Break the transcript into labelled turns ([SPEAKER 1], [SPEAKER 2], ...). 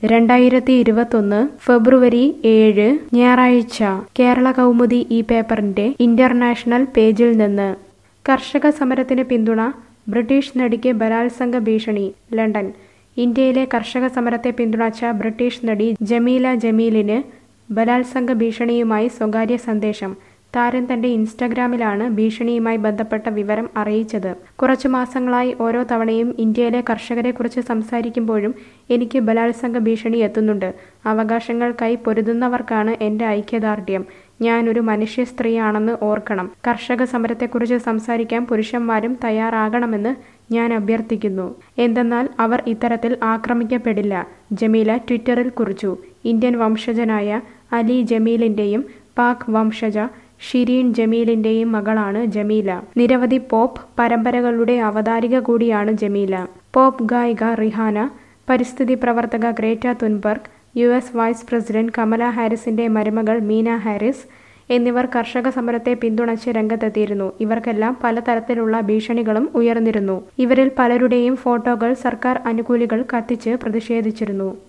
[SPEAKER 1] രണ്ടായിരത്തി ഇരുപത്തൊന്ന് ഫെബ്രുവരി ഏഴ് ഞായറാഴ്ച കേരള കൗമുദി ഈ പേപ്പറിന്റെ ഇന്റർനാഷണൽ പേജിൽ നിന്ന് കർഷക സമരത്തിന് പിന്തുണ ബ്രിട്ടീഷ് നടിക്ക് ബലാത്സംഗ ഭീഷണി ലണ്ടൻ ഇന്ത്യയിലെ കർഷക സമരത്തെ പിന്തുണച്ച ബ്രിട്ടീഷ് നടി ജമീല ജമീലിന് ബലാത്സംഗ ഭീഷണിയുമായി സ്വകാര്യ സന്ദേശം താരം തന്റെ ഇൻസ്റ്റഗ്രാമിലാണ് ഭീഷണിയുമായി ബന്ധപ്പെട്ട വിവരം അറിയിച്ചത് കുറച്ചു മാസങ്ങളായി ഓരോ തവണയും ഇന്ത്യയിലെ കർഷകരെക്കുറിച്ച് സംസാരിക്കുമ്പോഴും എനിക്ക് ബലാത്സംഗ ഭീഷണി എത്തുന്നുണ്ട് അവകാശങ്ങൾക്കായി പൊരുതുന്നവർക്കാണ് എന്റെ ഐക്യദാർഢ്യം ഞാൻ ഒരു മനുഷ്യ സ്ത്രീയാണെന്ന് ഓർക്കണം കർഷക സമരത്തെക്കുറിച്ച് സംസാരിക്കാൻ പുരുഷന്മാരും തയ്യാറാകണമെന്ന് ഞാൻ അഭ്യർത്ഥിക്കുന്നു എന്തെന്നാൽ അവർ ഇത്തരത്തിൽ ആക്രമിക്കപ്പെടില്ല ജമീല ട്വിറ്ററിൽ കുറിച്ചു ഇന്ത്യൻ വംശജനായ അലി ജമീലിന്റെയും പാക് വംശജ ഷിരീൻ ജമീലിന്റെയും മകളാണ് ജമീല നിരവധി പോപ്പ് പരമ്പരകളുടെ അവതാരിക കൂടിയാണ് ജമീല പോപ്പ് ഗായിക റിഹാന പരിസ്ഥിതി പ്രവർത്തക Greta Thunberg U S vice president Kamala ഹാരിസിന്റെ മരുമകൾ മീന ഹാരിസ് എന്നിവർ കർഷക സമരത്തെ പിന്തുണച്ച് രംഗത്തെത്തിയിരുന്നു ഇവർക്കെല്ലാം പലതരത്തിലുള്ള ഭീഷണികളും ഉയർന്നിരുന്നു ഇവരിൽ പലരുടെയും ഫോട്ടോകൾ സർക്കാർ അനുകൂലികൾ കത്തിച്ച് പ്രതിഷേധിച്ചിരുന്നു